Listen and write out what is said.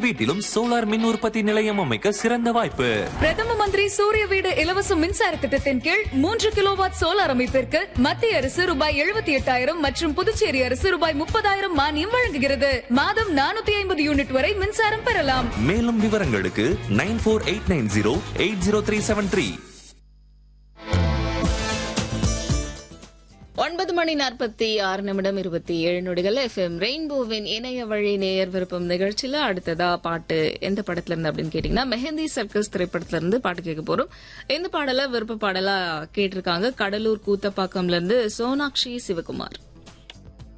வீட்டிலும் சோலார் மின் உற்பத்தி நிலையம் அமைக்க சிறந்த வாய்ப்பு பிரதம மந்திரி சூரிய வீடு இலவச மின்சார திட்டத்தின் கீழ் மூன்று கிலோவாட் சோலார் அமைப்பிற்கு மத்திய அரசு ரூபாய் எழுபத்தி எட்டாயிரம் மற்றும் புதுச்சேரி அரசு ரூபாய் முப்பதாயிரம் மானியம் வழங்குகிறது மாதம் நானூத்தி ஐம்பது யூனிட் வரை மின்சாரம் பெறலாம் மேலும் விவரங்களுக்கு nine four eight nine zero eight zero three seven three ஒன்பது மணி நாற்பத்தி ஆறு நிமிடம் இருபத்தி ஏழு நொடிகள் எஃப்எம் ரெயின்போவின் இணைய வழி நேயர் விருப்பம் நிகழ்ச்சியில அடுத்ததா பாட்டு எந்த படத்துல இருந்து அப்படின்னு கேட்டீங்கன்னா மெஹந்தி சர்க்கஸ் திரைப்படத்துல இருந்து பாட்டு கேட்க போறோம் இந்த பாடல விருப்ப பாடலா கேட்டிருக்காங்க கடலூர் கூத்தப்பாக்கம்ல இருந்து சோனாக்ஷி சிவகுமார்